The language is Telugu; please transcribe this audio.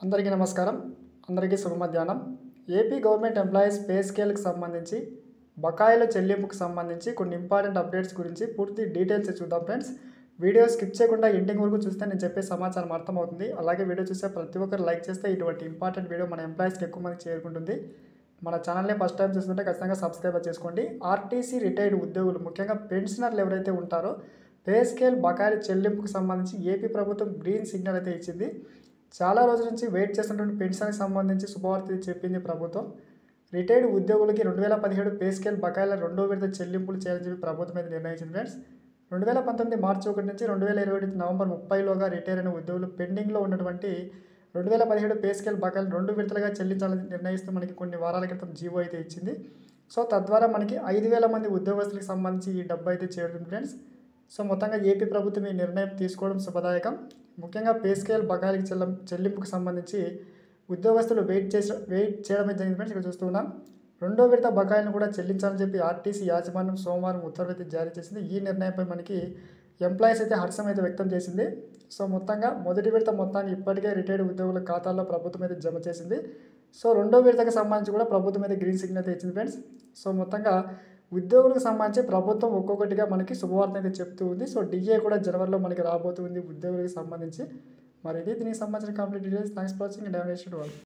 అందరికీ నమస్కారం అందరికీ శుభ మధ్యాహ్నం ఏపీ గవర్నమెంట్ ఎంప్లాయీస్ పే స్కేల్కి సంబంధించి బకాయిల చెల్లింపుకు సంబంధించి కొన్ని ఇంపార్టెంట్ అప్డేట్స్ గురించి పూర్తి డీటెయిల్స్ చూద్దాం ఫ్రెండ్స్ వీడియో స్కిప్ చేయకుండా ఎండింగ్ వరకు చూస్తే నేను చెప్పే సమాచారం అర్థమవుతుంది అలాగే వీడియో చూస్తే ప్రతి ఒక్కరు లైక్ చేస్తే ఇటువంటి ఇంపార్టెంట్ వీడియో మన ఎంప్లాయీస్కి ఎక్కువ మంది చేరుకుంటుంది మన ఛానల్ని ఫస్ట్ టైం చూస్తుంటే ఖచ్చితంగా సబ్స్క్రైబ్ చేసుకోండి ఆర్టీసీ రిటైర్డ్ ఉద్యోగులు ముఖ్యంగా పెన్షనర్లు ఎవరైతే ఉంటారో పే స్కేల్ బకాయిల చెల్లింపుకు సంబంధించి ఏపీ ప్రభుత్వం గ్రీన్ సిగ్నల్ అయితే ఇచ్చింది చాలా రోజుల నుంచి వెయిట్ చేస్తున్నటువంటి పెన్షన్కి సంబంధించి శుభవార్త చెప్పింది ప్రభుత్వం రిటైర్డ్ ఉద్యోగులకి రెండు వేల పదిహేడు పే స్కేల్ బకాయిల రెండో విడత చెల్లింపులు చేయాలని చెప్పి ప్రభుత్వం అయితే నిర్ణయించింది ఫ్రెండ్స్ రెండు వేల పంతొమ్మిది మార్చి ఒకటి నుంచి రెండు వేల ఇరవై ఒకటి నవంబర్ ముప్పైలోగా రిటైర్ అయిన ఉద్యోగులు పెండింగ్లో ఉన్నటువంటి రెండు వేల పదిహేడు పే స్కేల్ బకాయిలు రెండు విడతలుగా చెల్లించాలని నిర్ణయిస్తూ మనకి కొన్ని వారాల క్రితం జీవో అయితే ఇచ్చింది సో తద్వారా మనకి ఐదు వేల మంది ఉద్యోగస్తులకు సంబంధించి ఈ డబ్బు అయితే చేరుతుంది ఫ్రెండ్స్ సో మొత్తంగా ఏపీ ప్రభుత్వం ఈ నిర్ణయం తీసుకోవడం శుభదాయకం ముఖ్యంగా పే స్కేల్ బకాయిలకి చెల్లం చెల్లింపుకు సంబంధించి ఉద్యోగస్తులు వెయిట్ చేసి వెయిట్ చేయడం అయితే జరిగింది ఫ్రెండ్స్ ఇక్కడ చూస్తూ ఉన్నాం రెండో విడత బకాయిలను కూడా చెల్లించాలని చెప్పి ఆర్టీసీ యాజమాన్యం సోమవారం ఉత్తర్వులు అయితే జారీ చేసింది ఈ నిర్ణయంపై మనకి ఎంప్లాయీస్ అయితే హర్షం అయితే వ్యక్తం చేసింది సో మొత్తంగా మొదటి విడత మొత్తాన్ని ఇప్పటికే రిటైర్డ్ ఉద్యోగుల ఖాతాల్లో ప్రభుత్వం అయితే జమ చేసింది సో రెండో విడతకు సంబంధించి కూడా ప్రభుత్వం అయితే గ్రీన్ సిగ్నల్ అయితే ఇచ్చింది ఫ్రెండ్స్ సో మొత్తంగా ఉద్యోగులకు సంబంధించి ప్రభుత్వం ఒక్కొక్కటిగా మనకి శుభవార్త అయితే చెప్తూ ఉంది సో డిఏ కూడా జనవరిలో మనకి రాబోతుంది ఉద్యోగులకు సంబంధించి మరి ఇది దీనికి సంబంధించిన complete details thanks for watching డెవనేషన్ వాళ్ళు